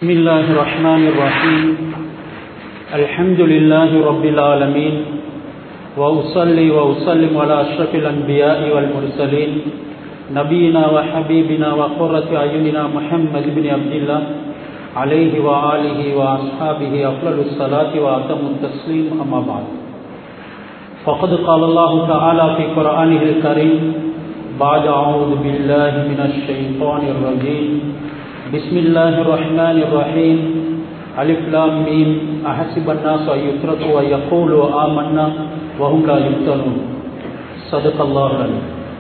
بسم الله الرحمن الرحيم الحمد لله رب العالمين وأصلي وأسلم على أشرف الأنبياء والمرسلين نبينا وحبيبنا وقرة أعيننا محمد بن عبد الله عليه وآله وأصحابه أفضل الصلاة وأتم التسليم أما بعد فقد قال الله تعالى في قرآنه الكريم بعد أعوذ بالله من الشيطان الرجيم بسم الله الرحمن الرحيم ألف لام ميم أحسب الناس أن يتركوا أن يقولوا آمنا وهم لا يفتنون صدق الله العليم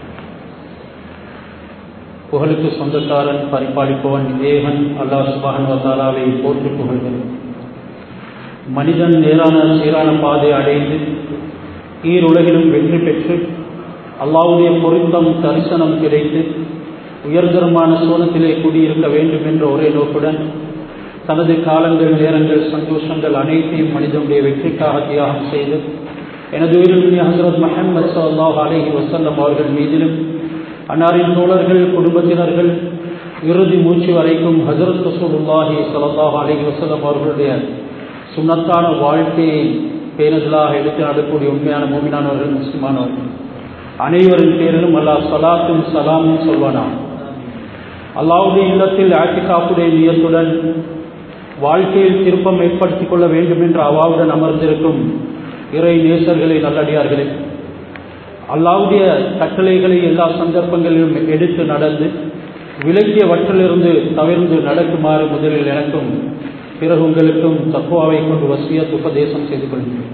புகழுக்கு சொந்தக்காரன் பரிபாலிப்பவன் ஏகன் அல்லாஹ் சுபான் வத்தாலாவை போற்றி புகழ்கிறேன் மனிதன் நேரான சீரான பாதை அடைந்து ஈருலகிலும் வெற்றி பெற்று அல்லாவுடைய பொருத்தம் தரிசனம் கிடைத்து உயர்தரமான சோனத்திலே குடியிருக்க வேண்டும் என்ற ஒரே நோக்குடன் தனது காலங்கள் நேரங்கள் சந்தோஷங்கள் அனைத்தையும் மனிதனுடைய வெற்றிக்காக தியாகம் செய்து எனது உயிரிழந்த ஹசரத் மஹமது சல்லாஹ் அலஹி வசல்லம் அவர்கள் மீதிலும் அன்னாரின் தோழர்கள் குடும்பத்தினர்கள் இறுதி மூச்சு வரைக்கும் ஹசரத் ரசூலுல்லாஹி சல்லாஹ் அலஹி வசல்லம் அவர்களுடைய சுண்ணத்தான வாழ்க்கையை பேணுதலாக எடுத்து நடக்கூடிய உண்மையான மூமினானவர்கள் முஸ்லிமானவர்கள் அனைவரின் பேரிலும் அல்லாஹ் சலாத்தும் சலாமும் சொல்வானா அல்லாவுடைய இல்லத்தில் ஆட்டிகாப்புடைய நியத்துடன் வாழ்க்கையில் திருப்பம் ஏற்படுத்திக் கொள்ள வேண்டும் என்ற அவாவுடன் அமர்ந்திருக்கும் இறை நேசர்களை நல்லடியார்களே அல்லாவுடைய கட்டளைகளை எல்லா சந்தர்ப்பங்களிலும் எடுத்து நடந்து விலக்கிய வற்றிலிருந்து தவிர்ந்து நடக்குமாறு முதலில் எனக்கும் பிறகு உங்களுக்கும் தக்குவாவை கொண்டு வசியத் உபதேசம் செய்து கொள்கிறேன்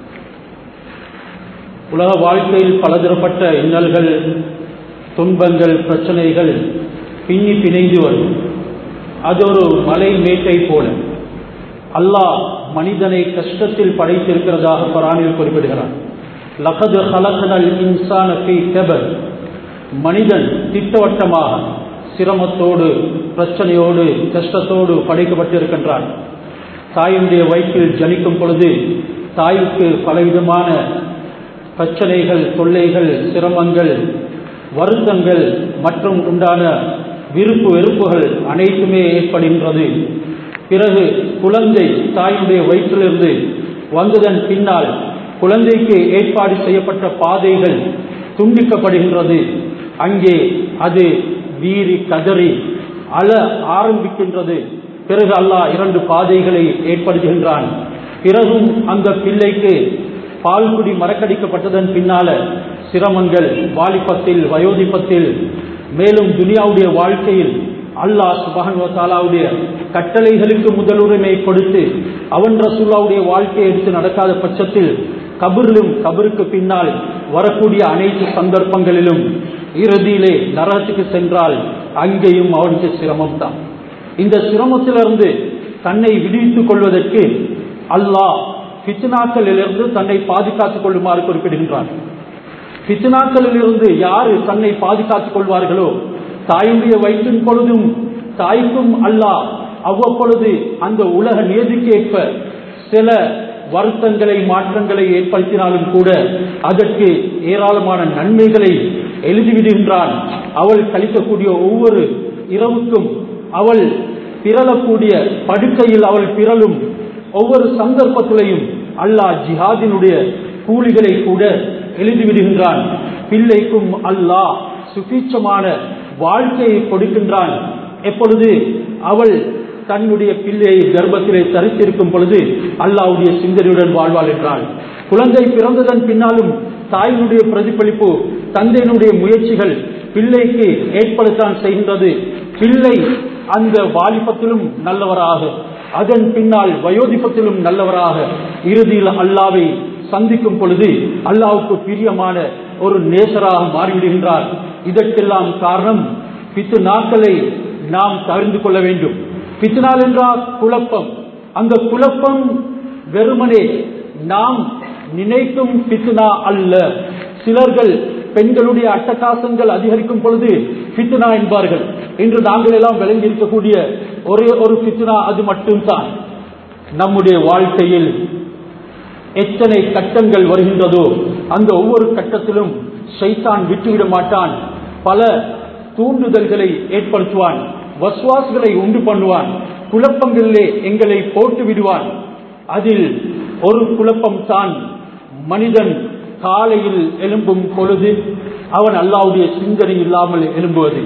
உலக வாழ்க்கையில் பலதரப்பட்ட இன்னல்கள் துன்பங்கள் பிரச்சனைகள் பின்னி பிணைந்து வரும் அது ஒரு மலை மேட்டை போல அல்லாஹ் மனிதனை கஷ்டத்தில் படைத்திருக்கிறதாக பராணில் குறிப்பிடுகிறான் லகது ஹலகனல் இன்சான கெபர் மனிதன் திட்டவட்டமாக சிரமத்தோடு பிரச்சனையோடு கஷ்டத்தோடு படைக்கப்பட்டிருக்கின்றான் தாயுடைய வயிற்றில் ஜனிக்கும் பொழுது தாய்க்கு பலவிதமான பிரச்சனைகள் தொல்லைகள் சிரமங்கள் வருத்தங்கள் மற்றும் உண்டான விருப்பு வெறுப்புகள் அனைத்துமே ஏற்படுகின்றது பிறகு குழந்தை தாயுடைய வயிற்றிலிருந்து வந்ததன் பின்னால் குழந்தைக்கு ஏற்பாடு செய்யப்பட்ட பாதைகள் துண்டிக்கப்படுகின்றது அங்கே அது வீறி கதறி அழ ஆரம்பிக்கின்றது பிறகு அல்லாஹ் இரண்டு பாதைகளை ஏற்படுத்துகின்றான் பிறகும் அந்த பிள்ளைக்கு பால்குடி மறக்கடிக்கப்பட்டதன் பின்னால சிரமங்கள் வாலிபத்தில் வயோதிபத்தில் மேலும் துனியாவுடைய வாழ்க்கையில் அல்லாஹ் சுபகன்வத்தாலாவுடைய கட்டளைகளுக்கு முதலுரிமை கொடுத்து அவன் ரசூல்லாவுடைய வாழ்க்கையை எடுத்து நடக்காத பட்சத்தில் கபரிலும் கபருக்கு பின்னால் வரக்கூடிய அனைத்து சந்தர்ப்பங்களிலும் இறுதியிலே நரகத்துக்கு சென்றால் அங்கேயும் அவனுக்கு சிரமம் தான் இந்த சிரமத்திலிருந்து தன்னை விடுவித்துக் கொள்வதற்கு அல்லாஹ் பித்னாக்களிலிருந்து தன்னை பாதுகாத்துக் கொள்ளுமாறு குறிப்பிடுகின்றான் பித்னாக்களிலிருந்து யாரு தன்னை பாதுகாத்துக் கொள்வார்களோ தாயுடைய வயிற்றின் பொழுதும் தாய்க்கும் அல்லாஹ் அவ்வப்பொழுது அந்த உலக நேதிக்கேற்ப சில வருத்தங்களை மாற்றங்களை ஏற்படுத்தினாலும் கூட அதற்கு ஏராளமான நன்மைகளை எழுதிவிடுகின்றான் அவள் கழிக்கக்கூடிய ஒவ்வொரு இரவுக்கும் அவள் பிறளக்கூடிய படுக்கையில் அவள் பிறலும் ஒவ்வொரு சந்தர்ப்பத்திலையும் அல்லாஹ் ஜிஹாதினுடைய கூலிகளை கூட எழுதிவிடுகின்றான் பிள்ளைக்கும் அல்லாஹ் சுபீட்சமான வாழ்க்கையை கொடுக்கின்றான் எப்பொழுது அவள் தன்னுடைய பிள்ளையை கர்ப்பத்திலே தரித்திருக்கும் பொழுது அல்லாவுடைய சிந்தனையுடன் வாழ்வாள் என்றாள் குழந்தை பிறந்ததன் பின்னாலும் தாயினுடைய பிரதிபலிப்பு தந்தையினுடைய முயற்சிகள் பிள்ளைக்கு ஏற்படத்தான் செய்கின்றது பிள்ளை அந்த வாலிபத்திலும் நல்லவராக அதன் பின்னால் வயோதிபத்திலும் நல்லவராக இறுதியில் அல்லாவை சந்திக்கும் பொழுது அல்லாவுக்கு பிரியமான ஒரு நேசராக மாறிவிடுகின்றார் இதற்கெல்லாம் காரணம் பித்து நாட்களை நாம் தவிர்ந்து கொள்ள வேண்டும் பித்னால் என்றால் குழப்பம் அந்த குழப்பம் வெறுமனே நாம் நினைக்கும் பித்னா அல்ல சிலர்கள் பெண்களுடைய அட்டகாசங்கள் அதிகரிக்கும் பொழுது பித்னா என்பார்கள் இன்று நாங்கள் எல்லாம் விளங்கி இருக்கக்கூடிய ஒரே ஒரு பித்னா அது மட்டும்தான் நம்முடைய வாழ்க்கையில் எத்தனை கட்டங்கள் வருகின்றதோ அந்த ஒவ்வொரு கட்டத்திலும் சைத்தான் விட்டுவிட மாட்டான் பல தூண்டுதல்களை ஏற்படுத்துவான் வஸ்வாஸ்களை உண்டு பண்ணுவான் குழப்பங்களிலே எங்களை போட்டு விடுவான் அதில் ஒரு குழப்பம் தான் மனிதன் காலையில் எழும்பும் பொழுது அவன் அல்லாவுடைய சிந்தனை இல்லாமல் எழும்புவது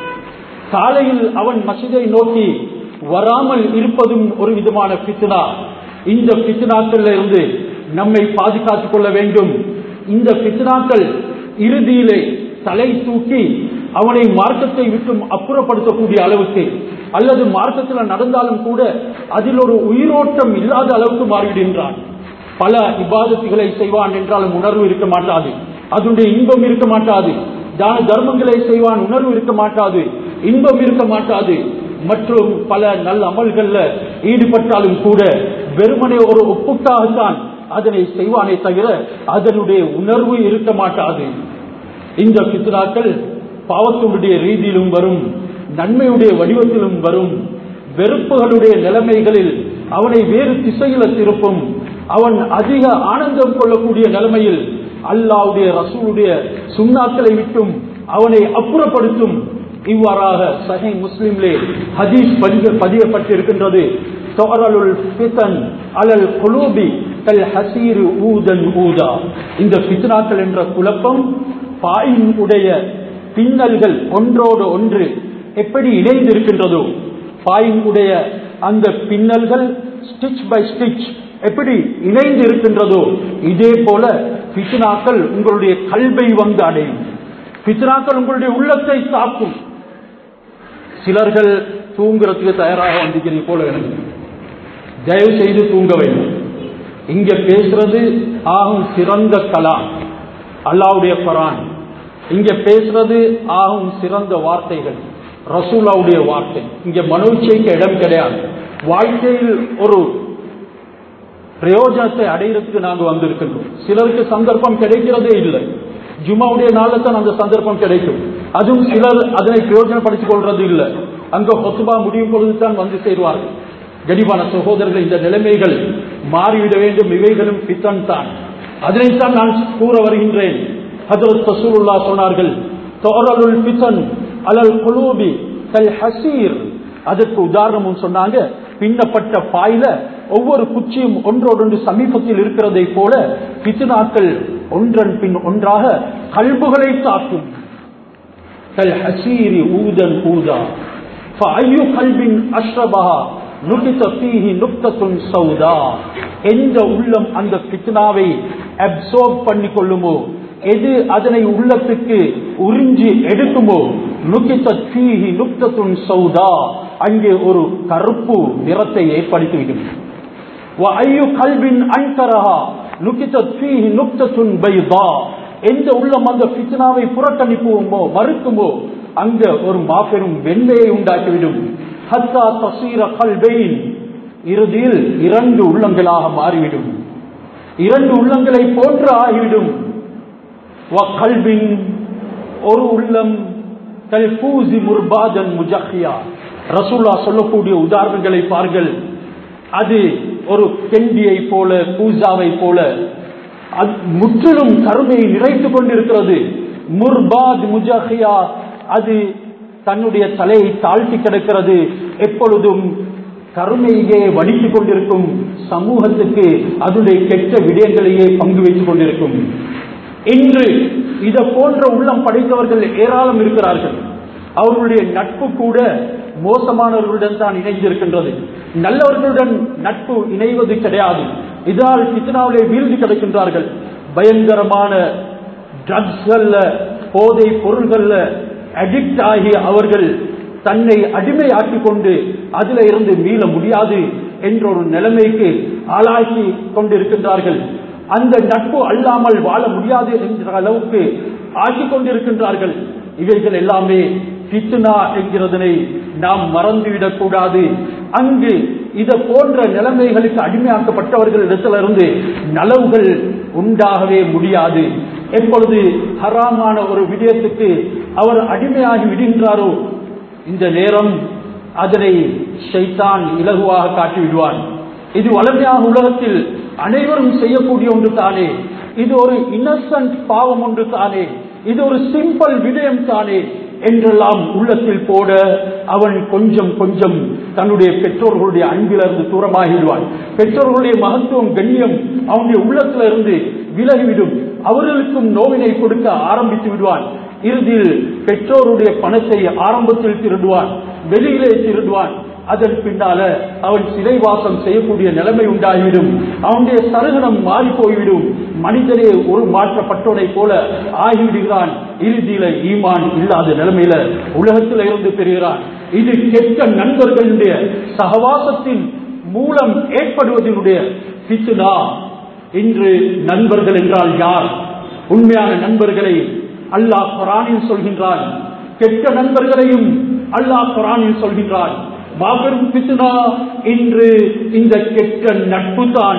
காலையில் அவன் மசிதை நோக்கி வராமல் இருப்பதும் ஒரு விதமான பித்னா இந்த பித்னாக்கள் இருந்து நம்மை பாதுகாத்துக் கொள்ள வேண்டும் இந்த பித்னாக்கள் இறுதியிலே தலை தூக்கி அவனை மார்க்கத்தை விட்டும் அப்புறப்படுத்தக்கூடிய அளவுக்கு அல்லது மார்க்கத்தில் நடந்தாலும் கூட அதில் ஒரு உயிரோட்டம் இல்லாத அளவுக்கு மாறிவிடுகின்றான் பல இபாதத்துகளை செய்வான் என்றாலும் உணர்வு இருக்க மாட்டாது அதனுடைய இன்பம் இருக்க மாட்டாது தான தர்மங்களை செய்வான் உணர்வு இருக்க மாட்டாது இன்பம் இருக்க மாட்டாது மற்றும் பல நல்ல அமல்கள்ல ஈடுபட்டாலும் கூட வெறுமனே ஒரு ஒப்புக்காகத்தான் அதனை செய்வானே தவிர அதனுடைய உணர்வு இருக்க மாட்டாது இந்த பித்ராக்கள் பாவத்தினுடைய ரீதியிலும் வரும் நன்மையுடைய வடிவத்திலும் வரும் வெறுப்புகளுடைய நிலைமைகளில் அவனை வேறு திசையில திருப்பும் அவன் அதிக ஆனந்தம் கொள்ளக்கூடிய நிலைமையில் அல்லாவுடைய ரசூலுடைய சுண்ணாக்களை விட்டும் அவனை அப்புறப்படுத்தும் இவ்வாறாக சஹி முஸ்லிம்லே ஹதீஸ் பதிவு பதியப்பட்டிருக்கின்றது தொகரலுல் ஃபிதன் அலல் குலூபி கல் ஹசீரு ஊதன் ஊதா இந்த ஃபித்னாக்கள் என்ற குழப்பம் பாயின் உடைய பின்னல்கள் ஒன்றோடு ஒன்று எப்படி இணைந்திருக்கின்றதோ பாயின் உடைய அந்த பின்னல்கள் ஸ்டிச் பை ஸ்டிச் எப்படி இணைந்து இருக்கின்றதோ இதே போல பித்னாக்கள் உங்களுடைய கல்வை வந்து அடையும் பித்னாக்கள் உங்களுடைய உள்ளத்தை தாக்கும் சிலர்கள் தூங்குறதுக்கு தயாராக வந்திருக்கிறீங்க போல எனக்கு தயவு செய்து தூங்க வேண்டும் இங்க பேசுறது ஆகும் சிறந்த கலாம் அல்லாவுடைய குரான் இங்க பேசுறது ஆகும் சிறந்த வார்த்தைகள் ரசூலாவுடைய வார்த்தை இங்க மனோச்சைக்கு இடம் கிடையாது வாழ்க்கையில் ஒரு பிரயோஜனத்தை அடையிறதுக்கு நாங்கள் வந்திருக்கின்றோம் சிலருக்கு சந்தர்ப்பம் கிடைக்கிறதே இல்லை ஜுமாவுடைய நாளில் தான் அந்த சந்தர்ப்பம் கிடைக்கும் அதுவும் சிலர் அதனை பிரயோஜனப்படுத்திக் கொள்றது இல்லை அங்க கொத்துபா முடியும் பொழுது தான் வந்து சேருவார்கள் கடிவான சகோதரர்கள் இந்த நிலைமைகள் மாறிவிட வேண்டும் இவைகளும் பித்தன் தான் அதனைத்தான் நான் கூற வருகின்றேன் ஹஜரத் ரசூலுல்லா சொன்னார்கள் தோரலுல் பித்தன் அலல் குலூபி கல் ஹசீர் அதற்கு உதாரணமும் சொன்னாங்க பின்னப்பட்ட பாயில ஒவ்வொரு குச்சியும் ஒன்றோடொன்று சமீபத்தில் இருக்கிறதை போல பித்துனாக்கள் ஒன்றன் பின் ஒன்றாக கல்புகளை தாக்கும் கல் ஹசீரி ஊதன் ஊதா ஃபஅய்யு கல்பின் அஷ்ரபஹா நுகித ஃபீஹி நுக்தத்துன் சௌதா எந்த உள்ளம் அந்த பித்னாவை அப்சோர்ப் பண்ணி கொள்ளுமோ எது அதனை உள்ளத்துக்கு உறிஞ்சி எடுக்குமோ நுகித்த ஃபீஹி நுக்தத்துன் சௌதா அங்கே ஒரு கருப்பு நிறத்தை ஏற்படுத்திவிடும் وأي قلب أنكرها نكتت فيه نكتة بيضاء எந்த உள்ளம் அந்த பித்னாவை புறக்கணிப்புமோ மறுக்குமோ அங்க ஒரு மாபெரும் வெண்மையை உண்டாக்கிவிடும் ஹத்தா தசீர கல்பெயின் இறுதியில் இரண்டு உள்ளங்களாக மாறிவிடும் இரண்டு உள்ளங்களை போன்று ஆகிவிடும் கல்வின் ஒரு உள்ளம் கல்பூசி முர்பாதன் முஜஹியா ரசூல்லா சொல்லக்கூடிய உதாரணங்களை பாருங்கள் அது ஒரு கெண்டியை போல பூஜாவை போல முற்றிலும் கருமையை நிறைத்துக் கொண்டிருக்கிறது முர்பாத் முஜஹியா அது தன்னுடைய தலையை தாழ்த்தி கிடக்கிறது எப்பொழுதும் கருமையே வடித்துக் கொண்டிருக்கும் சமூகத்துக்கு அதனுடைய கெட்ட விடயங்களையே பங்கு வைத்துக் கொண்டிருக்கும் இன்று இத போன்ற உள்ளம் படைத்தவர்கள் ஏராளம் இருக்கிறார்கள் அவர்களுடைய நட்பு கூட மோசமானவர்களுடன் தான் இணைந்திருக்கின்றது நல்லவர்களுடன் நட்பு இணைவது கிடையாது இதனால் பித்னாவிலே வீழ்ந்து கிடக்கின்றார்கள் பயங்கரமான ட்ரக்ஸ்கள்ல போதை பொருள்கள்ல அடிக்ட் ஆகி அவர்கள் தன்னை அடிமையாக்கி கொண்டு அதில இருந்து மீள முடியாது என்ற ஒரு நிலைமைக்கு ஆளாக்கி கொண்டிருக்கின்றார்கள் அந்த நட்பு அல்லாமல் வாழ முடியாது என்ற அளவுக்கு ஆக்கிக் கொண்டிருக்கின்றார்கள் இவைகள் எல்லாமே பித்துனா என்கிறதனை நாம் மறந்துவிடக் கூடாது அங்கு இத போன்ற நிலைமைகளுக்கு அடிமையாக்கப்பட்டவர்கள் இடத்திலிருந்து நலவுகள் உண்டாகவே முடியாது எப்பொழுது ஹராமான ஒரு விடயத்துக்கு அவர் அடிமையாகி விடுகின்றாரோ இந்த நேரம் அதனை ஷைத்தான் இலகுவாக காட்டி விடுவான் இது வளமையாக உலகத்தில் அனைவரும் செய்யக்கூடிய ஒன்று தானே இது ஒரு இன்னசென்ட் பாவம் ஒன்று தானே இது ஒரு சிம்பிள் விடயம் தானே என்றெல்லாம் உள்ளத்தில் போட அவன் கொஞ்சம் கொஞ்சம் தன்னுடைய பெற்றோர்களுடைய அன்பிலிருந்து தூரமாகிவிடுவான் பெற்றோர்களுடைய மகத்துவம் கண்ணியம் அவனுடைய உள்ளத்துல இருந்து விலகிவிடும் அவர்களுக்கும் நோவினை கொடுக்க ஆரம்பித்து விடுவான் இறுதியில் பெற்றோருடைய பணத்தை ஆரம்பத்தில் திருடுவான் வெளியிலே திருடுவான் அதன் பின்னால அவன் சிறைவாசம் செய்யக்கூடிய நிலைமை உண்டாகிவிடும் அவனுடைய சருகனம் மாறி போய்விடும் மனிதனே ஒரு மாற்றப்பட்டவனை போல ஆகிவிடுகிறான் இறுதியில ஈமான் இல்லாத நிலைமையில உலகத்தில் இருந்து பெறுகிறான் இது கெட்ட நண்பர்களுடைய சகவாசத்தின் மூலம் ஏற்படுவதனுடைய பித்துனா இன்று நண்பர்கள் என்றால் யார் உண்மையான நண்பர்களை அல்லாஹ் குரானில் சொல்கின்றான் கெட்ட நண்பர்களையும் அல்லாஹ் குரானில் சொல்கின்றான் மாபெரும் பித்துனா இன்று இந்த கெட்ட நட்பு தான்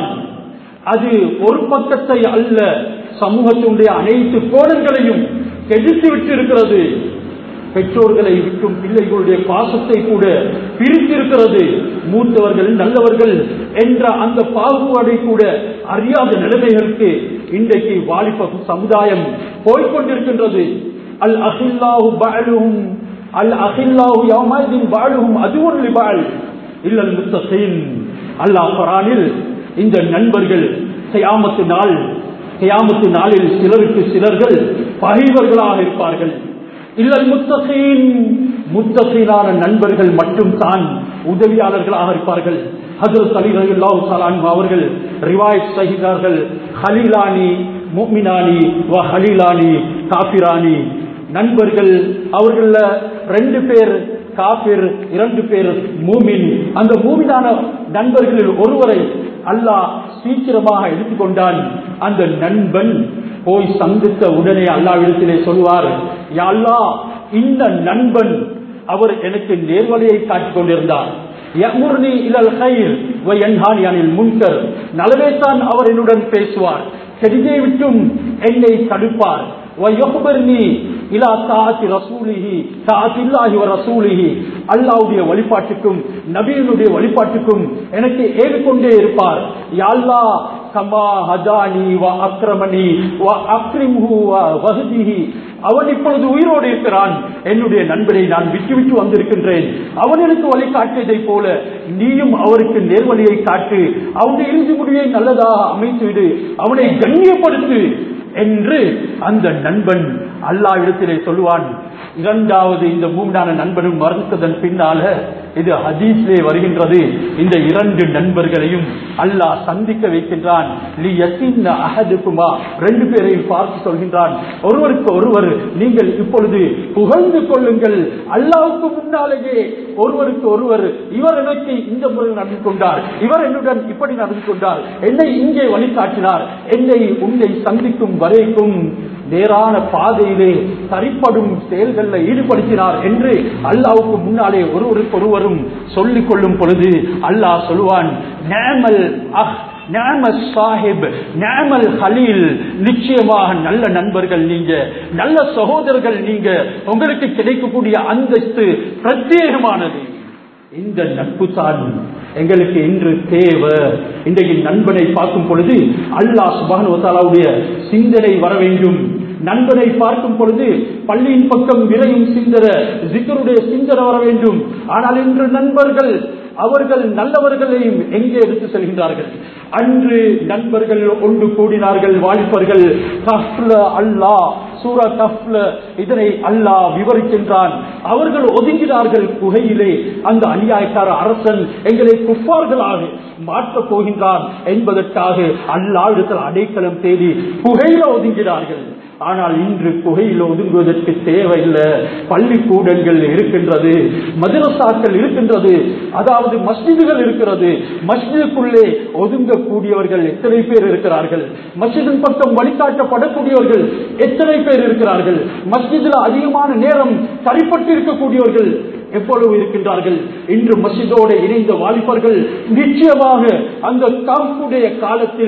அது ஒரு பக்கத்தை அல்ல சமூகத்தினுடைய அனைத்து கோணங்களையும் கெடுத்து விட்டு இருக்கிறது பெற்றோர்களை விட்டும் பிள்ளைகளுடைய பாசத்தை கூட பிரித்திருக்கிறது மூத்தவர்கள் நல்லவர்கள் என்ற அந்த பாகுபாடை கூட அறியாத நிலைமைகளுக்கு இன்றைக்கு வாலிப சமுதாயம் போய்கொண்டிருக்கின்றது அல் அகில்லாஹு பாலுகும் அல் அகில்லாஹு யௌமைதின் பாலுகும் அதுவும் லிபால் இல்லல் முத்தகீன் அல்லாஹ் குரானில் இந்த நண்பர்கள் கியாமத்து நாள் கியாமத்து நாளில் சிலருக்கு சிலர்கள் பகைவர்களாக இருப்பார்கள் இல்லல் முத்தகீன் முத்தகீனான நண்பர்கள் மட்டும் தான் உதவியாளர்களாக இருப்பார்கள் ஹசரத் அலி ரஹில்லாஹு சலான் அவர்கள் ரிவாயத் செய்கிறார்கள் ஹலீலானி முக்மினானி வ ஹலீலானி காபிரானி நண்பர்கள் அவர்கள ரெண்டு பேர் காபிர் இரண்டு பேர் மூமின் அந்த மூமினான நண்பர்களில் ஒருவரை அல்லாஹ் சீக்கிரமாக எடுத்துக்கொண்டான் அந்த நண்பன் போய் சந்தித்த உடனே அல்லாவிடத்திலே சொல்வார் யா அல்லாஹ் இந்த நண்பன் அவர் எனக்கு நேர்வழியை காட்டிக் கொண்டிருந்தார் யமுர்னி இலல் கைர் வயன்ஹானி அனில் முன்கர் நலவேத்தான் அவர் என்னுடன் பேசுவார் கெடியை விட்டும் என்னை தடுப்பார் ويخبرني الى طاعه رسوله طاعه الله ورسوله அல்லாஹ்வுடைய வழிபாட்டுக்கும் நபியினுடைய வழிபாட்டுக்கும் எனக்கு ஏறிக்கொண்டே இருப்பார் யா அல்லாஹ் கமா ஹஜானி வ அக்ரமணி வ அக்ரிம்ஹு வ வஹதிஹி அவன் இப்பொழுது உயிரோடு இருக்கிறான் என்னுடைய நண்பரை நான் விட்டு விட்டு வந்திருக்கின்றேன் அவன் எனக்கு வழி காட்டியதை போல நீயும் அவருக்கு நேர்வழியை காட்டு அவனுடைய இறுதி முடிவை நல்லதாக அமைத்துவிடு அவனை கண்ணியப்படுத்து என்று அந்த நண்பன் அல்லாஹ் இடத்திலே சொல்லுவான் இரண்டாவது இந்த மூன்றான நண்பனும் மறுத்ததன் பின்னால இது ஹதீஸ்லே வருகின்றது இந்த இரண்டு நண்பர்களையும் அல்லாஹ் சந்திக்க வைக்கின்றான் லி யத்தின்ன அஹதுக்குமா ரெண்டு பேரையும் பார்த்து சொல்கின்றான் ஒருவருக்கு ஒருவர் நீங்கள் இப்பொழுது புகழ்ந்து கொள்ளுங்கள் அல்லாவுக்கு முன்னாலேயே ஒருவருக்கு ஒருவர் இவர் எனக்கு இந்த முறை நடந்து கொண்டார் இவர் என்னுடன் இப்படி நடந்து கொண்டார் என்னை இங்கே வழிகாட்டினார் என்னை உன்னை சந்திக்கும் வரைக்கும் நேரான பாதையிலே சரிப்படும் செயல்களில் ஈடுபடுத்தினார் என்று அல்லாவுக்கு முன்னாலே ஒருவருக்கு ஒருவரும் சொல்லிக் கொள்ளும் பொழுது அல்லாஹ் சொல்லுவான் நேமல் அஹ் நேமல் சாஹிப் நேமல் ஹலீல் நிச்சயமாக நல்ல நண்பர்கள் நீங்க நல்ல சகோதரர்கள் நீங்க உங்களுக்கு கிடைக்கக்கூடிய அந்தஸ்து பிரத்யேகமானது இந்த நட்பு தான் எங்களுக்கு இன்று தேவை இன்றைக்கு நண்பனை பார்க்கும் பொழுது அல்லாஹ் சுபானுவத்தாலாவுடைய சிந்தனை வர வேண்டும் நண்பனை பார்க்கும் பொழுது பள்ளியின் பக்கம் விரையும் சிந்தர ஜிக்கருடைய சிந்தனை வர வேண்டும் ஆனால் இன்று நண்பர்கள் அவர்கள் நல்லவர்களையும் எங்கே எடுத்து செல்கின்றார்கள் அன்று நண்பர்கள் ஒன்று கூடினார்கள் வாலிபர்கள் கஃப்ல அல்லாஹ் சூரா கஃப்ல இதனை அல்லாஹ் விவரிக்கின்றான் அவர்கள் ஒதுங்கினார்கள் குகையிலே அந்த அநியாயக்கார அரசன் எங்களை குப்பார்களாக மாற்றப் போகின்றான் என்பதற்காக அல்லாஹ் இடத்தில் அடைக்கலம் தேடி குகையில ஒதுங்கினார்கள் ஆனால் இன்று குகையில் ஒதுங்குவதற்கு தேவையில்லை பள்ளிக்கூடங்கள் இருக்கின்றது மதரசாக்கள் இருக்கின்றது அதாவது மஸ்ஜிதுகள் இருக்கிறது மஸ்ஜிதுக்குள்ளே ஒதுங்கக்கூடியவர்கள் எத்தனை பேர் இருக்கிறார்கள் மஸ்ஜிதின் பக்கம் வழிகாட்டப்படக்கூடியவர்கள் எத்தனை பேர் இருக்கிறார்கள் மஸ்ஜிதில் அதிகமான நேரம் தனிப்பட்டு இருக்கக்கூடியவர்கள் எவ்வளவு இருக்கின்றார்கள் இன்று மசிதோடு இணைந்த வாலிபர்கள் நிச்சயமாக அந்த காப்புடைய காலத்தில்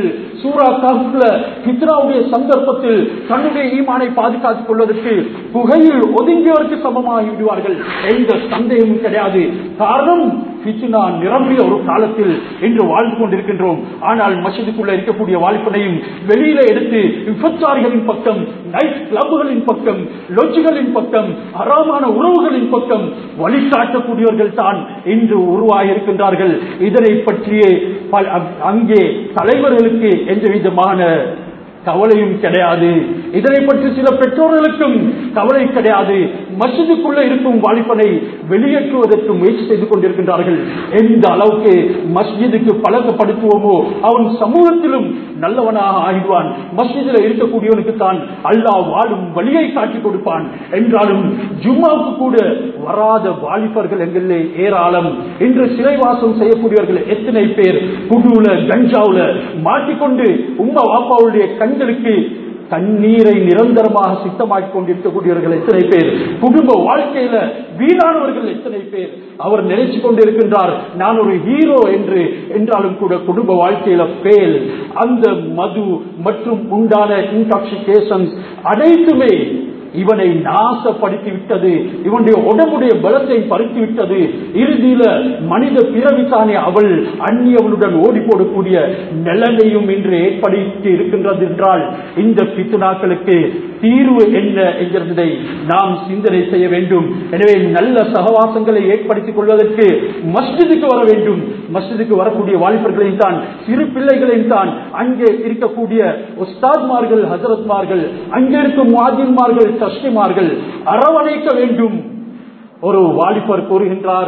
சூரா கஹ்ல ஹித்ராவுடைய சந்தர்ப்பத்தில் தன்னுடைய ஈமானை பாதுகாத்துக் கொள்வதற்கு புகையில் ஒதுங்கியவருக்கு சமமாகி விடுவார்கள் எந்த சந்தேகமும் கிடையாது காரணம் பித்னா நிரம்பிய ஒரு காலத்தில் இன்று வாழ்ந்து கொண்டிருக்கின்றோம் ஆனால் மசிதுக்குள்ள இருக்கக்கூடிய வாழ்ப்பினையும் வெளியில எடுத்து விபச்சாரிகளின் பக்கம் நைட் கிளப்புகளின் பக்கம் லொஜ்ஜுகளின் பக்கம் அறாமான உறவுகளின் பக்கம் வழிகாட்டக்கூடியவர்கள் தான் இன்று உருவாகி இருக்கின்றார்கள் இதனை பற்றியே பல- அங்கே தலைவர்களுக்கு எந்த விதமான கவலையும் கிடையாது இதனை பற்றி சில பெற்றோர்களுக்கும் கவலை கிடையாது மஸ்ஜிதுக்குள்ள இருக்கும் வாலிபனை வெளியேற்றுவதற்கு முயற்சி செய்து கொண்டிருக்கின்றார்கள் எந்த அளவுக்கு மஸ்ஜிதுக்கு பழக்கப்படுத்துவோமோ அவன் சமூகத்திலும் நல்லவனாக ஆகிடுவான் மஸ்ஜிதில் இருக்கக்கூடியவனுக்கு தான் அல்லாஹ் வாழும் வழியை காட்டிக் கொடுப்பான் என்றாலும் ஜும்மாவுக்கு கூட வராத வாலிபர்கள் எங்களிலே ஏராளம் இன்று சிறைவாசம் செய்யக்கூடியவர்கள் எத்தனை பேர் குடுல கஞ்சாவுல மாட்டிக்கொண்டு உம்மா வாப்பாவுடைய கண்களுக்கு தண்ணீரை நிரந்தரமாக சித்தமாக்கிக் கொண்டிருக்கக்கூடியவர்கள் எத்தனை பேர் குடும்ப வாழ்க்கையில வீணானவர்கள் எத்தனை பேர் அவர் நினைச்சு கொண்டிருக்கின்றார் நான் ஒரு ஹீரோ என்று என்றாலும் கூட குடும்ப வாழ்க்கையில பேல் அந்த மது மற்றும் உண்டான இன்டாக்சிகேஷன் அனைத்துமே இவனை நாசப்படுத்தி விட்டது இவனுடைய உடம்புடைய பலத்தை பறித்து விட்டது இறுதியில மனித பிறவித்தானே அவள் அந்நியவளுடன் ஓடி போடக்கூடிய நிலைமையும் இன்று ஏற்படுத்தி இருக்கின்றது என்றால் இந்த பித்துனாக்களுக்கு தீர்வு என்ன என்கிறதை நாம் சிந்தனை செய்ய வேண்டும் எனவே நல்ல சகவாசங்களை ஏற்படுத்திக் கொள்வதற்கு மஸ்ஜிதுக்கு வர வேண்டும் மஸ்ஜிதுக்கு வரக்கூடிய வாலிபர்களையும் தான் சிறு பிள்ளைகளையும் தான் அங்கே இருக்கக்கூடிய உஸ்தாத்மார்கள் ஹசரத்மார்கள் அங்கே இருக்கும் மாதின்மார்கள் தஸ்திமார்கள் அரவணைக்க வேண்டும் ஒரு வாலிபர் கூறுகின்றார்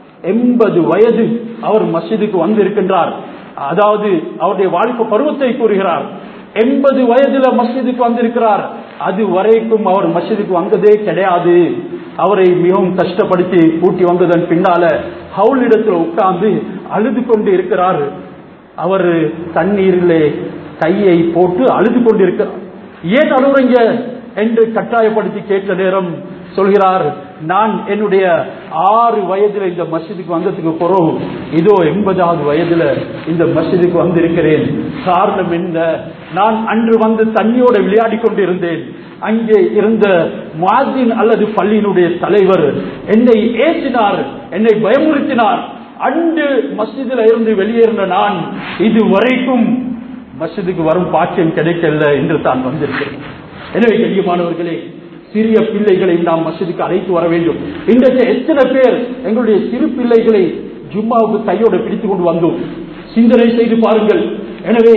எண்பது வயது அவர் மஸ்ஜிதுக்கு வந்திருக்கின்றார் அதாவது அவருடைய வாழ்க்கை பருவத்தை கூறுகிறார் எண்பது வயதுல மஸ்ஜிதுக்கு வந்திருக்கிறார் அது வரைக்கும் அவர் மஸ்ஜிதுக்கு வந்ததே கிடையாது அவரை மிகவும் கஷ்டப்படுத்தி கூட்டி வந்ததன் பின்னால ஹவுல் இடத்துல உட்கார்ந்து அழுது கொண்டு இருக்கிறார் அவர் தண்ணீரிலே கையை போட்டு அழுது கொண்டிருக்கிறார் ஏன் அழுகுறீங்க என்று கட்டாயப்படுத்தி கேட்ட நேரம் சொல்கிறார் நான் என்னுடைய ஆறு வயதுல இந்த மஸ்ஜிதுக்கு வந்ததுக்கு பிறகு இதோ எண்பதாவது வயதுல இந்த மஸ்ஜிதுக்கு வந்திருக்கிறேன் காரணம் என்ன நான் அன்று வந்து தண்ணியோட விளையாடி கொண்டிருந்தேன் அங்கே இருந்த மாதின் அல்லது பள்ளியினுடைய தலைவர் என்னை ஏற்றினார் என்னை பயமுறுத்தினார் அன்று மஸ்ஜிதில் இருந்து வெளியேறின நான் இது வரைக்கும் மஸ்ஜிதுக்கு வரும் பாக்கியம் கிடைக்கல என்று தான் வந்திருக்கிறேன் எனவே கண்ணியமானவர்களே சிறிய பிள்ளைகளை நாம் மஸ்ஜிதுக்கு அழைத்து வர வேண்டும் இன்றைக்கு எத்தனை பேர் எங்களுடைய சிறு பிள்ளைகளை ஜும்மாவுக்கு கையோடு பிடித்துக் கொண்டு வந்தோம் சிந்தனை செய்து பாருங்கள் எனவே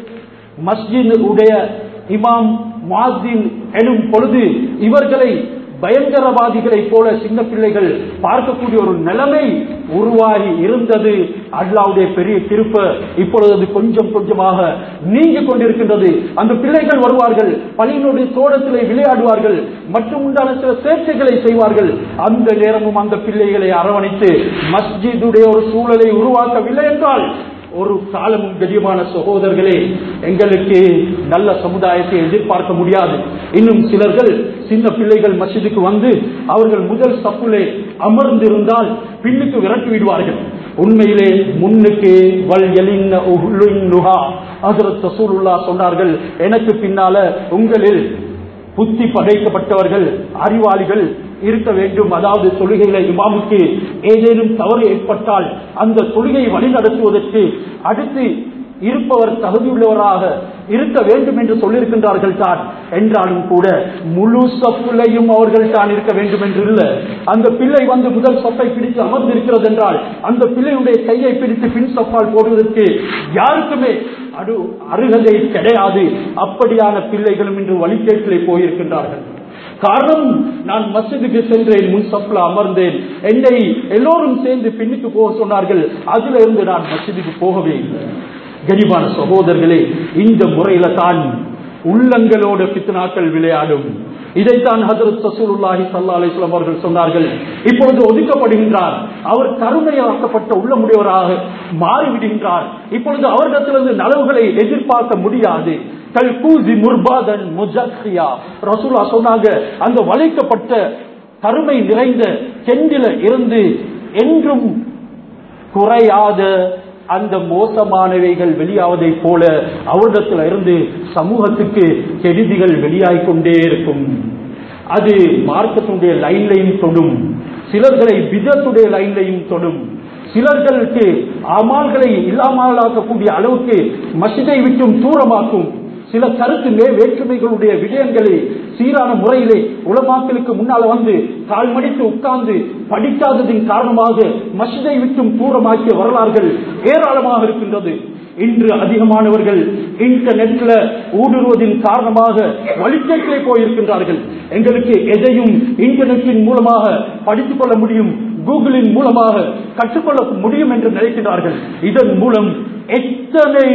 மஸ்ஜித் உடைய இமாம் முஅத்தின் எனும் பொழுது இவர்களை பயங்கரவாதிகளை போல சின்ன பிள்ளைகள் பார்க்கக்கூடிய ஒரு நிலைமை உருவாகி இருந்தது அல்லாவுடைய பெரிய திருப்ப இப்பொழுது அது கொஞ்சம் கொஞ்சமாக நீங்கி கொண்டிருக்கின்றது அந்த பிள்ளைகள் வருவார்கள் பள்ளியினுடைய தோட்டத்திலே விளையாடுவார்கள் மற்றும் உண்டான சில சேர்க்கைகளை செய்வார்கள் அந்த நேரமும் அந்த பிள்ளைகளை அரவணைத்து மஸ்ஜிதுடைய ஒரு சூழலை உருவாக்கவில்லை என்றால் ஒரு காலமும் கடியமான சகோதரர்களே எங்களுக்கு நல்ல சமுதாயத்தை எதிர்பார்க்க முடியாது இன்னும் சிலர்கள் சின்ன பிள்ளைகள் மஸ்ஜிதுக்கு வந்து அவர்கள் முதல் சப்புலே அமர்ந்திருந்தால் பின்னுக்கு விரட்டி விடுவார்கள் உண்மையிலே முன்னுக்கு வல் எலின்ன உஹ்லுன்னுஹா ஹஜ்ரத் ரசூலுல்லாஹ் சொன்னார்கள் எனக்கு பின்னால உங்களில் புத்தி படைக்கப்பட்டவர்கள் அறிவாளிகள் இருக்க வேண்டும் அதாவது தொழுகையில இமாமுக்கு ஏதேனும் தவறு ஏற்பட்டால் அந்த தொழுகையை வழிநடத்துவதற்கு அடுத்து இருப்பவர் தகுதியுள்ளவராக இருக்க வேண்டும் என்று சொல்லியிருக்கின்றார்கள் தான் என்றாலும் கூட முழு சப்புலையும் அவர்கள் தான் இருக்க வேண்டும் என்று இல்லை அந்த பிள்ளை வந்து முதல் சப்பை பிடித்து அமர்ந்திருக்கிறது என்றால் அந்த பிள்ளையுடைய கையை பிடித்து பின் சப்பால் போடுவதற்கு யாருக்குமே அடு அருகதை கிடையாது அப்படியான பிள்ளைகளும் இன்று வழிகேட்டிலே போயிருக்கின்றார்கள் காரணம் நான் மஸ்ஜிதுக்கு சென்றேன் முன் சப்ல அமர்ந்தேன் என்னை எல்லோரும் சேர்ந்து பின்னுக்கு போக சொன்னார்கள் அதுல இருந்து நான் மஸ்ஜிதுக்கு போகவே இல்லை கனிமான சகோதரர்களே இந்த முறையில தான் உள்ளங்களோட பித்னாக்கள் விளையாடும் இதைத்தான் ஹசரத் சசூலுல்லாஹி சல்லா அலிஸ்லாம் அவர்கள் சொன்னார்கள் இப்பொழுது ஒதுக்கப்படுகின்றார் அவர் கருணையாக்கப்பட்ட உள்ளமுடையவராக மாறிவிடுகின்றார் இப்பொழுது அவரிடத்திலிருந்து நலவுகளை எதிர்பார்க்க முடியாது கல்கூசி முர்பாதன் முஜக்ரியா ரசூலா சொன்னாங்க அந்த வளைக்கப்பட்ட கருமை நிறைந்த செண்டில இருந்து என்றும் குறையாத அந்த மோசமானவைகள் வெளியாவதை போல அவரிடத்தில் இருந்து சமூகத்துக்கு கெடுதிகள் வெளியாகிக் கொண்டே இருக்கும் அது மார்க்கத்துடைய லைன்லையும் தொடும் சிலர்களை விதத்துடைய லைன்லையும் தொடும் சிலர்களுக்கு அமால்களை இல்லாமலாக்கக்கூடிய அளவுக்கு மசிதை விட்டும் தூரமாக்கும் சில கருத்து மே வேற்றுமைகளுடைய விடயங்களை சீரான முறையிலே உலமாக்களுக்கு முன்னால் வந்து கால்மடித்து உட்கார்ந்து படிக்காததின் காரணமாக மசிதை விட்டும் தூரமாக்கிய வரலாறுகள் ஏராளமாக இருக்கின்றது இன்று அதிகமானவர்கள் இன்டர்நெட்ல ஊடுருவதின் காரணமாக வழிகேட்டிலே போயிருக்கின்றார்கள் எங்களுக்கு எதையும் இன்டர்நெட்டின் மூலமாக படித்துக் கொள்ள முடியும் கூகுளின் மூலமாக கற்றுக்கொள்ள முடியும் என்று நினைக்கிறார்கள் இதன் மூலம் எத்தனை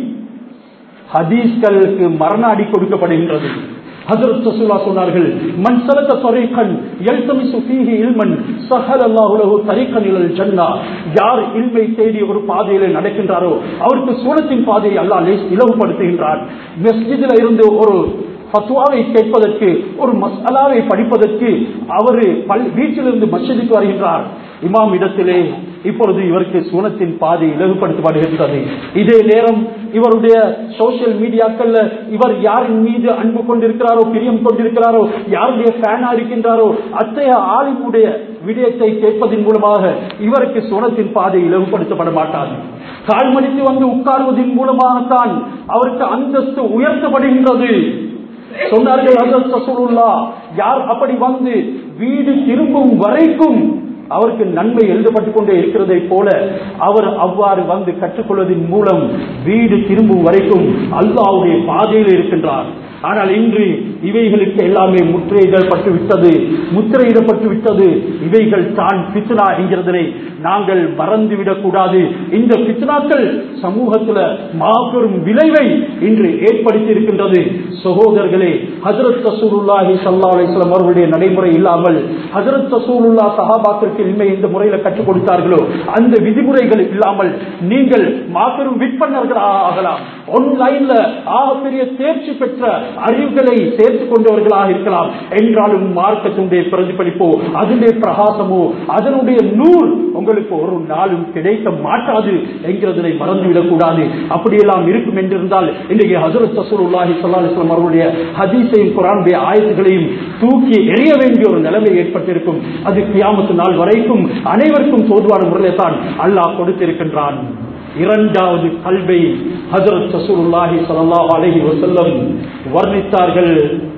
ஹதீஸ்களுக்கு மரண அடி கொடுக்கப்படுகின்றது ஹசரத் ரசூலா சொன்னார்கள் மன் சலக தரீகன் யல்தமிசு ஃபீஹி இல்மன் ஸஹலல்லாஹு லஹு தரீகன் இலல் ஜன்னah யார் இல்மை தேடி ஒரு பாதையிலே நடக்கின்றாரோ அவருக்கு சூனத்தின் பாதையை அல்லாஹ் இலவுபடுத்துகின்றார் மஸ்ஜிதில் இருந்து ஒரு ஃபத்வாவை கேட்பதற்கு ஒரு மசாலாவை படிப்பதற்கு அவரு வீட்டிலிருந்து மஸ்ஜிதுக்கு வருகின்றார் இமாம் இடத்திலே இப்பொழுது இவருக்கு சூனத்தின் பாதை இலகுபடுத்தப்படுகின்றது இதே நேரம் இவருடைய சோசியல் மீடியாக்கள்ல இவர் யாரின் மீது அன்பு கொண்டிருக்கிறாரோ பிரியம் கொண்டிருக்கிறாரோ யாருடைய ஃபேனா இருக்கின்றாரோ அத்தகைய ஆளுமுடைய விடயத்தை கேட்பதன் மூலமாக இவருக்கு சுனத்தின் பாதை இலகுபடுத்தப்பட மாட்டாது கால்மடித்து வந்து உட்கார்வதன் மூலமாகத்தான் அவருக்கு அந்தஸ்து உயர்த்தப்படுகின்றது சொன்னார்கள் ஹசரத் ரசூலுல்லாஹ் யார் அப்படி வந்து வீடு திரும்பும் வரைக்கும் அவருக்கு நன்மை எழுதப்பட்டுக் கொண்டே இருக்கிறதை போல அவர் அவ்வாறு வந்து கற்றுக்கொள்வதன் மூலம் வீடு திரும்பும் வரைக்கும் அல்லாவுடைய பாதையில் இருக்கின்றார் ஆனால் இன்று இவைகளுக்கு எல்லாமே முத்திரையிடப்பட்டு விட்டது முத்திரையிடப்பட்டு விட்டது இவைகள் தான் பித்னா என்கிறதனை நாங்கள் மறந்துவிடக் கூடாது இந்த பித்னாக்கள் சமூகத்தில் மாபெரும் விளைவை இன்று ஏற்படுத்தி இருக்கின்றது சகோதரர்களே ஹசரத் தசூருல்லாஹி சல்லா அலிஸ்லாம் அவர்களுடைய நடைமுறை இல்லாமல் ஹசரத் தசூருல்லா சஹாபாத்திற்கு இன்மை இந்த முறையில் கற்றுக் கொடுத்தார்களோ அந்த விதிமுறைகள் இல்லாமல் நீங்கள் மாபெரும் விற்பனர்களாக ஆகலாம் ஆன்லைன்ல ஆகப்பெரிய தேர்ச்சி பெற்ற அறிவுகளை சேர்த்துக் கொண்டவர்களாக இருக்கலாம் என்றாலும் மார்க்கத்தினுடைய பிரதிபலிப்போ அதனுடைய பிரகாசமோ அதனுடைய நூல் உங்களுக்கு ஒரு நாளும் கிடைக்க மாட்டாது என்கிறதை மறந்துவிடக் கூடாது அப்படியெல்லாம் இருக்கும் என்றிருந்தால் இன்றைக்கு ஹசரத் தசூலுல்லாஹி சல்லாஹிஸ்லாம் அவர்களுடைய ஹதீஸையும் குரானுடைய ஆயுதங்களையும் தூக்கி எறிய வேண்டிய ஒரு நிலைமை ஏற்பட்டிருக்கும் அது கியாமத்து நாள் வரைக்கும் அனைவருக்கும் தோதுவான முறையில் தான் அல்லாஹ் கொடுத்திருக்கின்றான் இரண்டாவது கல்வை ஹசரத் சசூலுல்லாஹி ஸல்லல்லாஹு அலைஹி வஸல்லம் வர்ணித்தார்கள்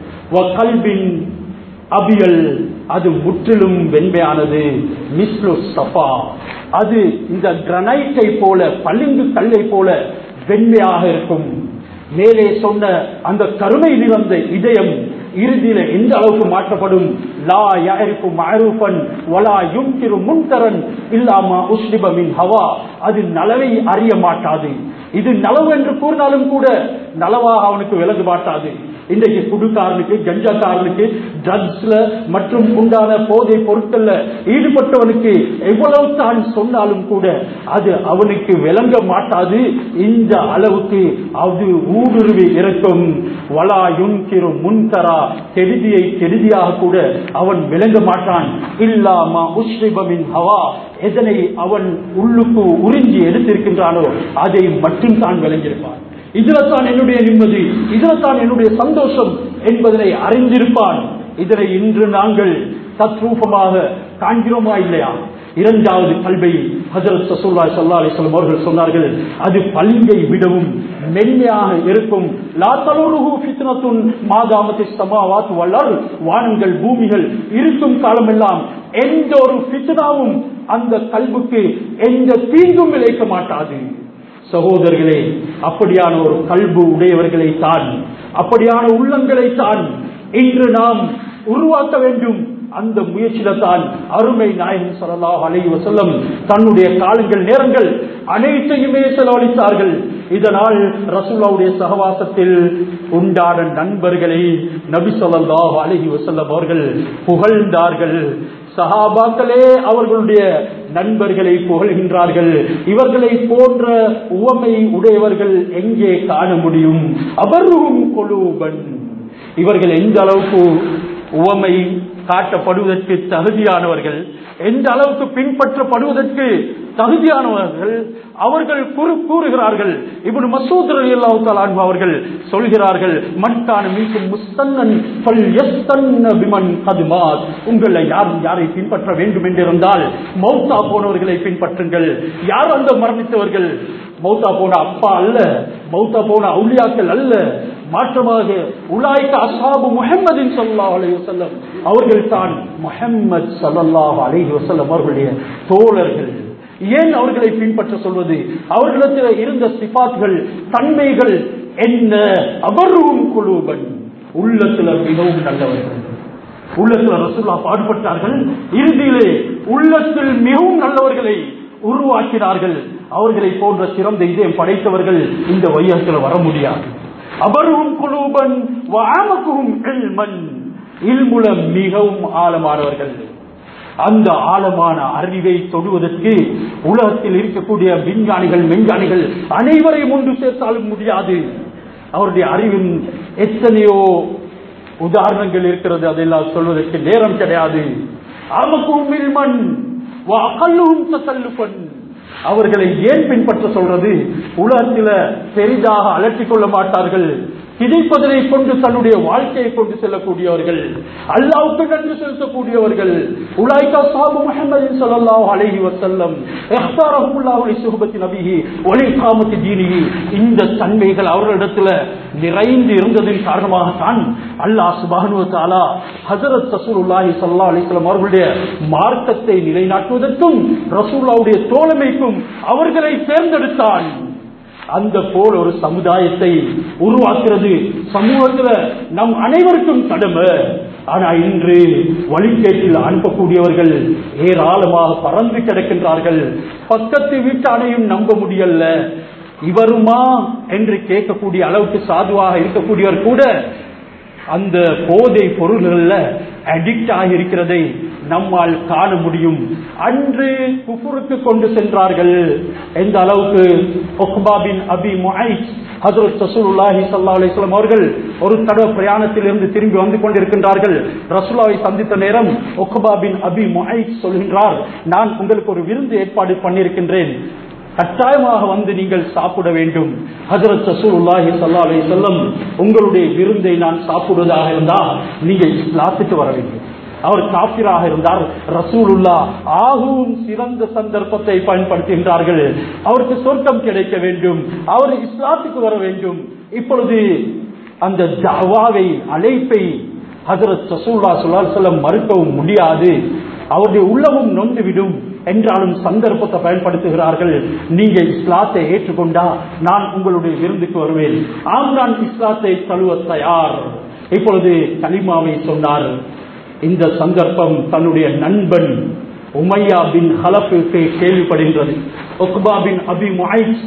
வ கல்பின் அபியல் அது முற்றிலும் வெண்மையானது மிஸ்லு சஃபா அது இந்த கிரனைட்டை போல பளிங்கு கல்லை போல வெண்மையாக இருக்கும் மேலே சொன்ன அந்த கருமை நிறந்த இதயம் இறுதியில எந்த அளவுக்கு மாற்றப்படும் லா யாருக்கு மாரூபன் வலா யும்கிரு முன்தரன் இல்லாமா உஸ்லிபமின் ஹவா அது நலவை அறிய மாட்டாது இது நலவு என்று கூறினாலும் கூட நலவாக அவனுக்கு விலகு மாட்டாது இன்றைக்கு குடுக்காரனுக்கு கஞ்சாக்காரனுக்கு ட்ரக்ஸ்ல மற்றும் உண்டான போதை பொருட்கள்ல ஈடுபட்டவனுக்கு எவ்வளவு தான் சொன்னாலும் கூட அது அவனுக்கு விளங்க மாட்டாது இந்த அளவுக்கு அது ஊடுருவி இருக்கும் வலா யுன்கிரு முன்தரா கெடுதியை கெடுதியாக கூட அவன் விளங்க மாட்டான் இல்லாமா உஸ்ரிபமின் ஹவா எதனை அவன் உள்ளுக்கு உறிஞ்சி எடுத்திருக்கின்றானோ அதை மட்டும் தான் விளங்கியிருப்பான் இதுல தான் என்னுடைய நிம்மதி இதுல தான் என்னுடைய சந்தோஷம் என்பதனை அறிந்திருப்பான் இதனை இன்று நாங்கள் தத்ரூபமாக காண்கிறோமா இல்லையா இரண்டாவது கல்வை ஹசரத் சசூல்லா சல்லா அலிஸ்லாம் அவர்கள் சொன்னார்கள் அது பளிங்கை விடவும் மென்மையாக இருக்கும் லா தலோருஹு ஃபித்னத்துன் மாதாமத்தி சமாவாத் வல்லர் வானங்கள் பூமிகள் இருக்கும் காலமெல்லாம் எந்த ஒரு ஃபித்னாவும் அந்த கல்வுக்கு எந்த தீங்கும் விளைக்க மாட்டாது சகோதரர்களே அப்படியான ஒரு கல்பு உடையவர்களை தான் அப்படியான உள்ளங்களை தான் இன்று நாம் உருவாக்க வேண்டும் அந்த முயற்சியில தான் அருமை நாயகம் சல்லாஹ் அலை வசல்லம் தன்னுடைய காலங்கள் நேரங்கள் அனைத்தையுமே செலவழித்தார்கள் இதனால் ரசூலாவுடைய சகவாசத்தில் உண்டான நண்பர்களை நபி சொல்லாஹ் அலஹி வசல்லம் அவர்கள் புகழ்ந்தார்கள் சஹாபாக்களே அவர்களுடைய நண்பர்களை புகழ்கின்றார்கள் இவர்களை போன்ற உவமை உடையவர்கள் எங்கே காண முடியும் அவரும் கொலூபன் இவர்கள் எந்த அளவுக்கு உவமை காட்டப்படுவதற்கு தகுதியானவர்கள் எந்த அளவுக்கு பின்பற்றப்படுவதற்கு தகுதியானவர்கள் அவர்கள் குறு கூறுகிறார்கள் இவனு மசூத் அலி அல்லாஹு அவர்கள் சொல்கிறார்கள் மண்கான மீண்டும் முஸ்தன்னன் பல் எஸ்தன்ன பிமன் கதுமாத் உங்களை யாரும் யாரை பின்பற்ற வேண்டும் என்றிருந்தால் மௌத்தா போனவர்களை பின்பற்றுங்கள் யார் அந்த மரணித்தவர்கள் மௌத்தா போன அப்பா அல்ல மௌத்தா போன அவுளியாக்கள் அல்ல மாற்றமாக உலாய்க்க அசாபு முஹம்மதின் சல்லாஹ் அலைஹி வஸல்லம் அவர்கள் தான் முஹம்மது ஸல்லல்லாஹு அலைஹி வஸல்லம் அவர்களுடைய தோழர்கள் ஏன் அவர்களை பின்பற்ற சொல்வது அவர்களிடத்தில் இருந்த சிபாத்கள் தன்மைகள் என்ன அவரும் குழுவன் உள்ளத்துல மிகவும் நல்லவர்கள் உள்ளத்தில் ரசூல்லா பாடுபட்டார்கள் இறுதியிலே உள்ளத்தில் மிகவும் நல்லவர்களை உருவாக்கினார்கள் அவர்களை போன்ற சிறந்த இதயம் படைத்தவர்கள் இந்த வையத்தில் வர முடியாது அவரும் குழுவன் வாமக்கும் இல்மன் இல்முலம் மிகவும் ஆழமானவர்கள் அந்த ஆழமான அறிவை தொடுவதற்கு உலகத்தில் இருக்கக்கூடிய விஞ்ஞானிகள் மெஞ்ஞானிகள் அனைவரையும் ஒன்று சேர்த்தாலும் முடியாது அவருடைய அறிவின் எத்தனையோ உதாரணங்கள் இருக்கிறது அதெல்லாம் சொல்வதற்கு நேரம் கிடையாது ஆமக்கும் இல்மன் அகல்லும் தசல்லுபன் அவர்களை ஏன் பின்பற்ற சொல்றது உலகத்தில் பெரிதாக அலட்டிக் கொள்ள மாட்டார்கள் கிடைப்பதனை கொண்டு தன்னுடைய வாழ்க்கையை கொண்டு செல்லக்கூடியவர்கள் அல்லாவுக்கு நன்றி செலுத்தக்கூடியவர்கள் உலாய்கா சாபு முஹம்மது ஸல்லல்லாஹு அலைஹி வஸல்லம் இஹ்தாரஹுல்லாஹு லி சுஹபத்தி நபிஹி வ லி இகாமத்தி தீனிஹி இந்த தன்மைகள் அவர்களிடத்தில் நிறைந்து இருந்ததின் காரணமாகத்தான் அல்லாஹ் சுப்ஹானஹு வ தஆலா ஹஜரத் ரசூலுல்லாஹி ஸல்லல்லாஹு அலைஹி வஸல்லம் அவர்களுடைய மார்க்கத்தை நிலைநாட்டுவதற்கும் ரசூலுல்லாஹ்வுடைய தோழமைக்கும் அவர்களை தேர்ந்தெடுத்தான் அந்த போல் ஒரு சமுதாயத்தை உருவாக்குறது சமூகத்துல நம் அனைவருக்கும் கடமை ஆனா இன்று வழிகேட்டில் அனுப்பக்கூடியவர்கள் ஏராளமாக பறந்து கிடக்கின்றார்கள் பக்கத்து வீட்டானையும் நம்ப முடியல இவருமா என்று கேட்கக்கூடிய அளவுக்கு சாதுவாக இருக்கக்கூடியவர் கூட அந்த போதை பொருள்கள்ல அடிக்ட் ஆகி இருக்கிறதை நம்மால் காண முடியும் அன்று குஃபுருக்கு கொண்டு சென்றார்கள் எந்த அளவுக்கு ஒக்பாபின் அபி முஹைஸ் ஹசரத் ரசூலுல்லாஹி ஸல்லல்லாஹு அலைஹி வஸல்லம் அவர்கள் ஒரு தடவை பிரயாணத்தில் இருந்து திரும்பி வந்து கொண்டிருக்கின்றார்கள் ரசூலாவை சந்தித்த நேரம் ஒக்பா பின் அபி முஹைஸ் சொல்கின்றார் நான் உங்களுக்கு ஒரு விருந்து ஏற்பாடு பண்ணியிருக்கின்றேன் கட்டாயமாக வந்து நீங்கள் சாப்பிட வேண்டும் ஹஜரத் ரசூலுல்லாஹி ஸல்லல்லாஹு அலைஹி வஸல்லம் உங்களுடைய விருந்தை நான் சாப்பிடுவதாக இருந்தால் நீங்கள் இஸ்லாத்துக்கு வர வேண்டும் அவர் காப்பிராக இருந்தார் ரசூலுல்லா ஆகவும் சிறந்த சந்தர்ப்பத்தை பயன்படுத்துகின்றார்கள் அவருக்கு சொர்க்கம் கிடைக்க வேண்டும் அவர் இஸ்லாத்துக்கு வர வேண்டும் இப்பொழுது அந்த ஜவாவை அழைப்பை ஹசரத் ரசூல்லா சுல்லா சொல்லம் மறுக்கவும் முடியாது அவருடைய உள்ளமும் நொந்துவிடும் என்றாலும் சந்தர்ப்பத்தை பயன்படுத்துகிறார்கள் நீங்க இஸ்லாத்தை ஏற்றுக்கொண்டா நான் உங்களுடைய விருந்துக்கு வருவேன் ஆம் நான் இஸ்லாத்தை தழுவ தயார் இப்பொழுது கலிமாவை சொன்னார் இந்த சந்தர்ப்பம் தன்னுடைய நண்பன் உமையா பின் ஹலஃபுக்கு கேள்விப்படுகின்றது ஒக்பா பின் அபி முஹைஸ்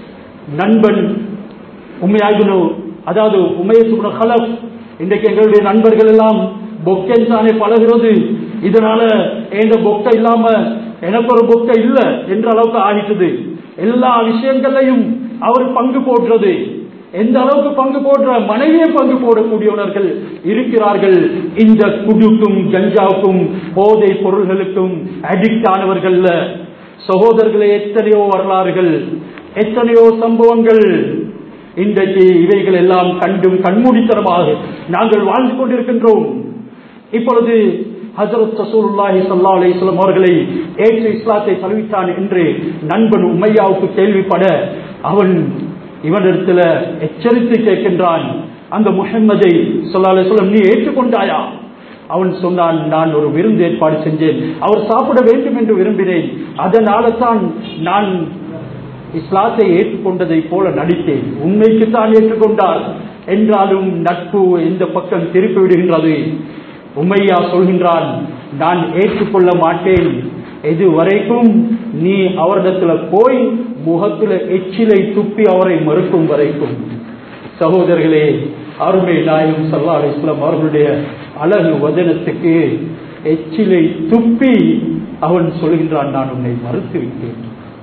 நண்பன் உமையாகுனு அதாவது உமையசுபுன ஹலப் இன்றைக்கு எங்களுடைய நண்பர்கள் எல்லாம் பொக்கன் தானே பழகிறது இதனால எந்த பொக்க இல்லாம எனக்கு ஒரு பொக்க இல்ல என்ற அளவுக்கு ஆகிட்டது எல்லா விஷயங்களையும் அவர் பங்கு போடுறது எந்த அளவுக்கு பங்கு போடுற மனைவியை பங்கு போடக்கூடியவர்கள் இருக்கிறார்கள் இந்த குடுக்கும் கஞ்சாவுக்கும் போதை பொருள்களுக்கும் அடிக்ட் ஆனவர்கள் சகோதரர்களே எத்தனையோ வரலாறுகள் எத்தனையோ சம்பவங்கள் இன்றைக்கு இவைகள் எல்லாம் கண்டும் கண்மூடித்தனமாக நாங்கள் வாழ்ந்து கொண்டிருக்கின்றோம் இப்பொழுது ஹசரத் ரசூலுல்லாஹி ஸல்லல்லாஹு அலைஹி வஸல்லம் அவர்களை ஏற்று இஸ்லாத்தை தழுவித்தான் என்று நண்பன் உமையாவுக்கு கேள்விப்பட அவன் இவனிடத்துல எச்சரித்து கேட்கின்றான் அந்த முஹம்மதை ஸல்லல்லாஹு அலைஹி வஸல்லம் நீ ஏற்றுக்கொண்டாயா அவன் சொன்னான் நான் ஒரு விருந்து ஏற்பாடு செஞ்சேன் அவர் சாப்பிட வேண்டும் என்று விரும்பினேன் அதனால தான் நான் இஸ்லாத்தை ஏற்றுக்கொண்டதை போல நடித்தேன் உண்மைக்கு தான் ஏற்றுக்கொண்டார் என்றாலும் நட்பு எந்த பக்கம் திருப்பி விடுகின்றது உமையா சொல்கின்றான் நான் ஏற்றுக்கொள்ள மாட்டேன் இது வரைக்கும் நீ அவரிடத்துல போய் முகத்துல எச்சிலை துப்பி அவரை மறுக்கும் வரைக்கும் சகோதரர்களே அருமை நாயும் சல்லா அலிஸ்லாம் அவர்களுடைய அழகு வதனத்துக்கு எச்சிலை துப்பி அவன் சொல்கின்றான் நான் உன்னை மறுத்து விட்டேன்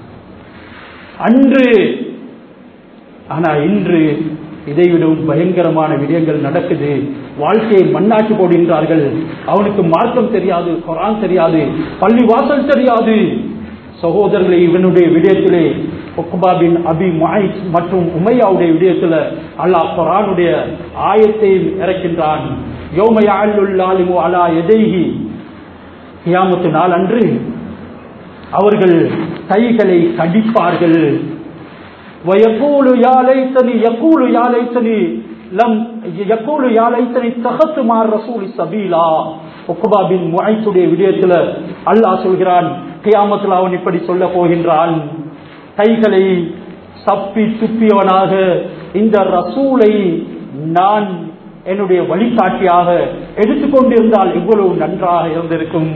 அன்று ஆனா இன்று இதைவிடவும் பயங்கரமான விடயங்கள் நடக்குது வாழ்க்கையை மண்ணாக்கி போடுகின்றார்கள் அவனுக்கு மார்க்கம் தெரியாது குரான் தெரியாது பள்ளி வாசல் தெரியாது சகோதரர்களை இவனுடைய விடயத்திலே உக்பா பின் அபி மாயிஸ் மற்றும் உமையாவுடைய விடயத்தில் அல்லாஹ் குரானுடைய ஆயத்தை இறக்கின்றான் யோமயாலுல்லாலிமு அலா எதைகி கியாமத்து நாள் அன்று அவர்கள் கைகளை கடிப்பார்கள் ويقول يا ليتني يقول يا ليتني لم يقول يا ليتني اتخذت مع الرسول سبيلا உக்பா பின் முஐத்துடைய விடயத்துல அல்லாஹ் சொல்கிறான் கியாமத்தில் அவன் இப்படி சொல்ல போகின்றான் கைகளை சப்பி துப்பியவனாக இந்த ரசூலை நான் என்னுடைய வழிகாட்டியாக எடுத்துக்கொண்டிருந்தால் இவ்வளவு நன்றாக இருந்திருக்கும்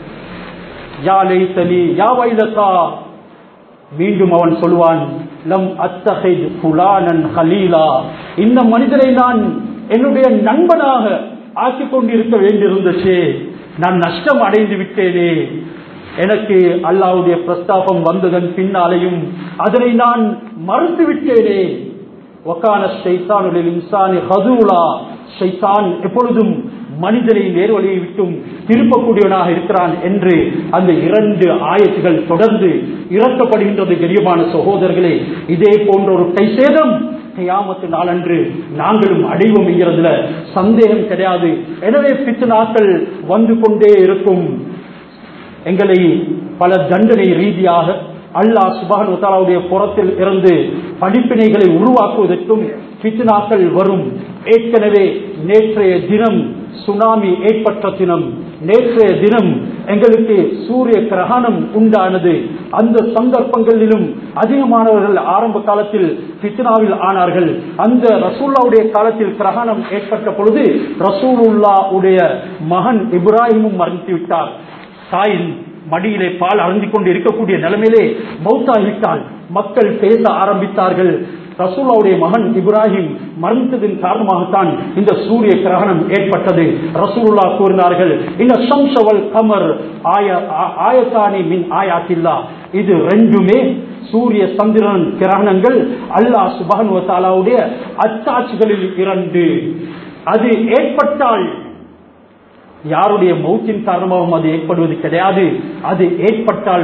யா லைத்தனி யா வைலத்தா மீண்டும் அவன் சொல்வான் லம் அத்தஹித் ஃபுலானன் ஹலீலா இந்த மனிதரை நான் என்னுடைய நண்பனாக ஆக்கிக் கொண்டிருக்க வேண்டியிருந்துச்சு நான் நஷ்டம் அடைந்து விட்டேனே எனக்கு அல்லாவுடைய பிரஸ்தாபம் வந்ததன் பின்னாலேயும் அதனை நான் மறுத்து விட்டேனே ஒக்கான ஷைத்தானுடைய இன்சானி ஹதூலா ஷைத்தான் எப்பொழுதும் மனிதனை நேர்வழியை விட்டும் திருப்பக்கூடியவனாக இருக்கிறான் என்று அந்த இரண்டு ஆயத்துகள் தொடர்ந்து இறக்கப்படுகின்றது கரியமான சகோதரர்களே இதே போன்ற ஒரு கை சேதம் கையாமத்து நாளன்று நாங்களும் அடைவோம் என்கிறதுல சந்தேகம் கிடையாது எனவே பித்து நாட்கள் வந்து கொண்டே இருக்கும் எங்களை பல தண்டனை ரீதியாக அல்லாஹ் சுபான் உத்தாலாவுடைய புறத்தில் இருந்து படிப்பினைகளை உருவாக்குவதற்கும் பித்னாக்கள் வரும் ஏற்கனவே நேற்றைய தினம் சுனாமி ஏற்பட்ட தினம் நேற்றைய தினம் எங்களுக்கு சூரிய கிரகணம் உண்டானது அந்த சந்தர்ப்பங்களிலும் அதிகமானவர்கள் ஆரம்ப காலத்தில் பித்னாவில் ஆனார்கள் அந்த ரசூல்லாவுடைய காலத்தில் கிரகணம் ஏற்பட்ட பொழுது ரசூலுல்லா உடைய மகன் இப்ராஹிமும் மறைத்து விட்டார் தாயின் மடியிலே பால் அருந்திக் கொண்டு இருக்கக்கூடிய நிலைமையிலே மௌத்தாகிவிட்டால் மக்கள் பேச ஆரம்பித்தார்கள் ரசூலாவுடைய மகன் இப்ராஹிம் மறைந்ததின் காரணமாகத்தான் இந்த சூரிய கிரகணம் ஏற்பட்டது ரசூலுல்லா கூறினார்கள் இந்த சம்சவல் கமர் ஆய ஆயத்தானி மின் ஆயாத்தில்லா இது ரெண்டுமே சூரிய சந்திரன் கிரகணங்கள் அல்லாஹ் சுபகன் தாலாவுடைய அச்சாட்சிகளில் இரண்டு அது ஏற்பட்டால் யாருடைய மௌத்தின் காரணமாகவும் அது ஏற்படுவது கிடையாது அது ஏற்பட்டால்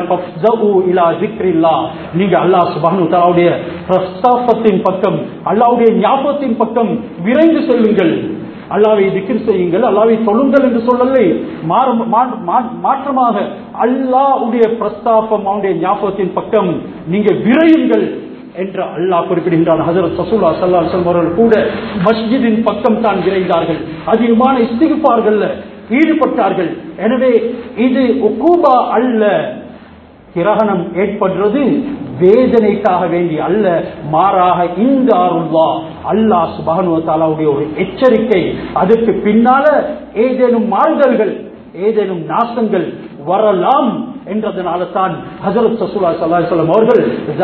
நீங்க அல்லாஹ் சுபானு தாலாவுடைய பிரஸ்தாபத்தின் பக்கம் அல்லாவுடைய ஞாபகத்தின் பக்கம் விரைந்து செல்லுங்கள் அல்லாவை திக்கிர் செய்யுங்கள் அல்லாவை தொழுங்கள் என்று சொல்லலை மாற்றமாக அல்லாவுடைய பிரஸ்தாபம் அவனுடைய ஞாபகத்தின் பக்கம் நீங்க விரையுங்கள் என்று அல்லாஹ் குறிப்பிடுகின்றான் ஹசரத் சசூலா சல்லா அவர்கள் கூட மஸ்ஜிதின் பக்கம் தான் விரைந்தார்கள் அதிகமான இஸ்திகுப்பார்கள் ஈடுபட்டார்கள் எனவே இது உக்கூபா அல்ல கிரகணம் ஏற்படுறது வேதனைக்காக வேண்டி அல்ல மாறாக இந்த அருள்வா அல்லாஹ் சுபானுவத்தாலாவுடைய ஒரு எச்சரிக்கை அதற்கு பின்னால ஏதேனும் மாறுதல்கள் ஏதேனும் நாசங்கள் வரலாம் என்றதனால தான் ஹசரத் சசூலா சல்லாஹம் அவர்கள்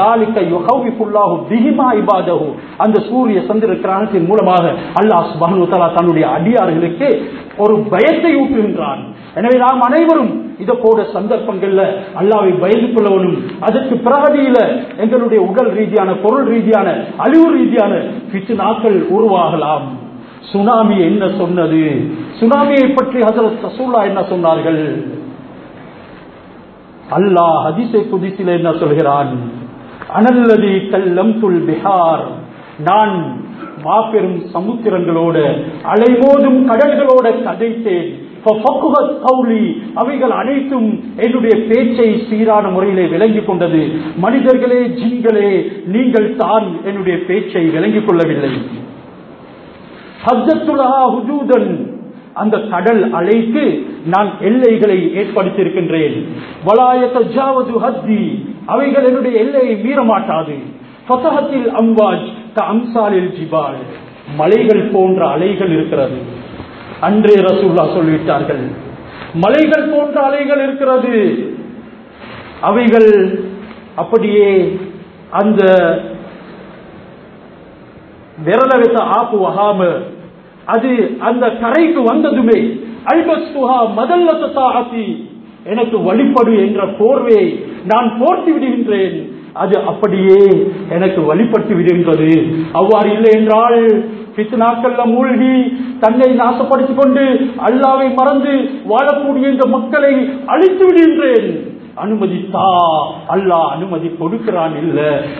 அந்த சூரிய சந்திர கிராணத்தின் மூலமாக அல்லாஹ் சுபானு தலா தன்னுடைய அடியார்களுக்கு ஒரு பயத்தை ஊட்டுகின்றான் எனவே நாம் அனைவரும் இதை போட சந்தர்ப்பங்கள்ல அல்லாவை பயந்து கொள்ளவனும் அதற்கு பிரகதியில எங்களுடைய உடல் ரீதியான பொருள் ரீதியான அழிவு ரீதியான பிச்சு நாட்கள் உருவாகலாம் சுனாமி என்ன சொன்னது சுனாமியை பற்றி ஹசரத் சசூலா என்ன சொன்னார்கள் அல்லாஹ் ஹதிசை குதிசில என்ன சொல்கிறான் அனல்லதி கல்லம் துல் பிஹார் நான் மாபெரும் சமுத்திரங்களோட அலைமோதும் கடல்களோட கதைத்தேன் அவைகள் அனைத்தும் என்னுடைய பேச்சை சீரான முறையிலே விளங்கிக் கொண்டது மனிதர்களே ஜின்களே நீங்கள் தான் என்னுடைய பேச்சை விளங்கிக் கொள்ளவில்லை அந்த கடல் அலைக்கு நான் எல்லைகளை ஏற்படுத்தியிருக்கின்றேன் அவைகள் என்னுடைய எல்லையை மீற மாட்டாது அம்வாஜ் அம்சாலில் ஜிபால் மலைகள் போன்ற அலைகள் இருக்கிறது அன்றே ரசூல்லா சொல்லிவிட்டார்கள் மலைகள் போன்ற அலைகள் இருக்கிறது அவைகள் அப்படியே அந்த விரல வைத்த ஆப்பு வகாம அது அந்த கரைக்கு வந்ததுமே அல்பஸ்துஹா மதல்லத்தாகி எனக்கு வழிபடு என்ற போர்வையை நான் போர்த்தி விடுகின்றேன் அது அப்படியே எனக்கு வழிபட்டு விடுகின்றது அவ்வாறு இல்லை என்றால் பித்னாக்கள்ல மூழ்கி தன்னை நாசப்படுத்திக் கொண்டு அல்லாவை மறந்து வாழக்கூடிய இந்த மக்களை அழித்து விடுகின்றேன் அனுமதித்தா அல்லாஹ் அனுமதி கொடுக்கிறான் இல்ல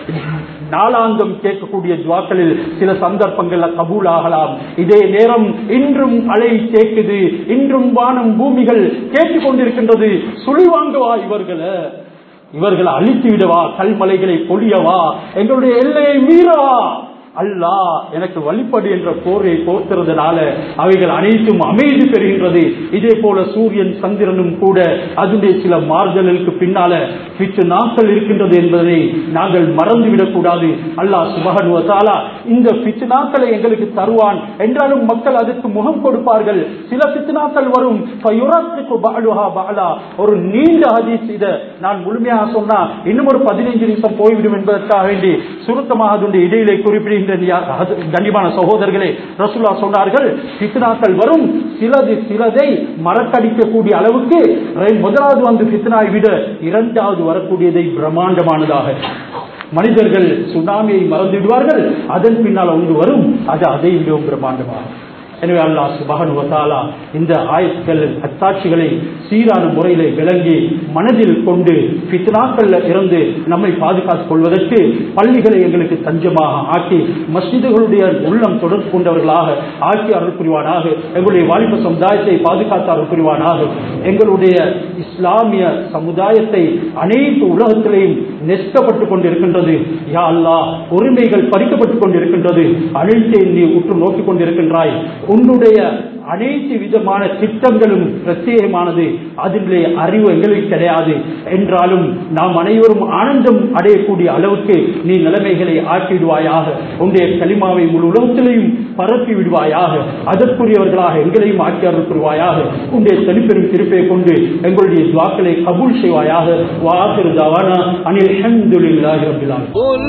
நாளாந்தம் கேட்கக்கூடிய துவாக்களில் சில சந்தர்ப்பங்கள்ல கபூல் ஆகலாம் இதே நேரம் இன்றும் அலை கேட்குது இன்றும் வானம் பூமிகள் கேட்டுக்கொண்டிருக்கின்றது சுழி வாங்குவா இவர்களை இவர்களை அழித்து விடவா கல்மலைகளை பொழியவா எங்களுடைய எல்லையை மீறவா அல்லாஹ் எனக்கு வழிபடு என்ற போரை போர்த்துறதுனால அவைகள் அனைத்தும் அமைதி பெறுகின்றது இதே போல சூரியன் சந்திரனும் கூட அதனுடைய சில மாறுதலுக்கு பின்னால பிச்சு நாட்கள் இருக்கின்றது என்பதை நாங்கள் மறந்துவிடக் கூடாது அல்லாஹ் சுபகனுவத்தாலா இந்த பித்னாக்களை எங்களுக்கு தருவான் என்றாலும் மக்கள் அதற்கு முகம் கொடுப்பார்கள் சில பித்னாக்கள் வரும் ஃபயுரத்திக்கு பஅலுஹா பஅலா. ஒரு நீண்ட ஹதீஸ் இத நான் முழுமையாக சொன்னா இன்னும் ஒரு பதினைஞ்சு நிமிஷம் போய்விடும் என்பதற்காக வேண்டி சுருக்கமாக அதனுடைய இடையிலே குறிப்பிடுகின்ற கண்ணியமான சகோதரர்களே ரசூலா சொன்னார்கள் பித்னாக்கள் வரும் சிலது சிலதை மறக்கடிக்கக்கூடிய அளவுக்கு முதலாவது வந்து பித்னாவை விட இரண்டாவது வரக்கூடியதை பிரம்மாண்டமானதாக மனிதர்கள் சுனாமியை மறந்து விடுவார்கள் அதன் பின்னால் ஒன்று வரும் அது அதை விடவும் பிரம்மாண்டமாகும் எனவே அல்லாஹ் சுபஹன் வத்தாலா இந்த ஆயத்துக்கள் அத்தாட்சிகளை சீரான முறையிலே விளங்கி மனதில் கொண்டு பித்னாக்கள்ல இருந்து நம்மை பாதுகாத்துக் கொள்வதற்கு பள்ளிகளை எங்களுக்கு தஞ்சமாக ஆக்கி மஸ்ஜிதுகளுடைய உள்ளம் தொடர்பு கொண்டவர்களாக ஆக்கி அருள் புரிவானாக எங்களுடைய வாலிப சமுதாயத்தை பாதுகாத்து அருள் புரிவானாக எங்களுடைய இஸ்லாமிய சமுதாயத்தை அனைத்து உலகத்திலையும் நெருக்கப்பட்டுக் கொண்டிருக்கின்றது யா அல்லாஹ் உரிமைகள் பறிக்கப்பட்டுக் கொண்டிருக்கின்றது அழித்தை நீ உற்று நோக்கிக் கொண்டிருக்கின்றாய் உன்னுடைய அனைத்து விதமான திட்டங்களும் பிரத்யேகமானது அதிலே அறிவு எங்களுக்கு கிடையாது என்றாலும் நாம் அனைவரும் ஆனந்தம் அடையக்கூடிய அளவுக்கு நீ நிலைமைகளை ஆக்கிவிடுவாயாக உன்னுடைய களிமாவை முழு உலகத்திலையும் பரப்பி விடுவாயாக அதற்குரியவர்களாக எங்களையும் ஆக்கி அருள் புரிவாயாக உன்னுடைய தனிப்பெரும் திருப்பை கொண்டு எங்களுடைய துவாக்களை கபூல் செய்வாயாக வாசிரு தவானா அனில் அஹமதுல்லாஹி ரபில் ஆலமீன் قل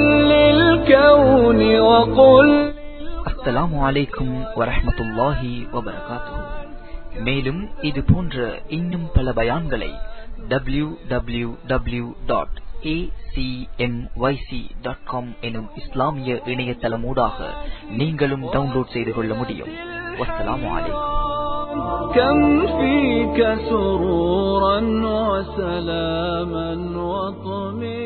للكون وقل அஸ்ஸலாமு அலைக்கும் வரஹ்மத்துல்லாஹி வபரகாத்துஹு மேலும் இது போன்ற இன்னும் பல பயான்களை W W W dot dot com எனும் இஸ்லாமிய இணையதளமூடாக நீங்களும் டவுன்லோட் செய்து கொள்ள முடியும் வஸ்ஸலாமு அலைக்கும் كم فيك سرورا وسلاما وطمئنا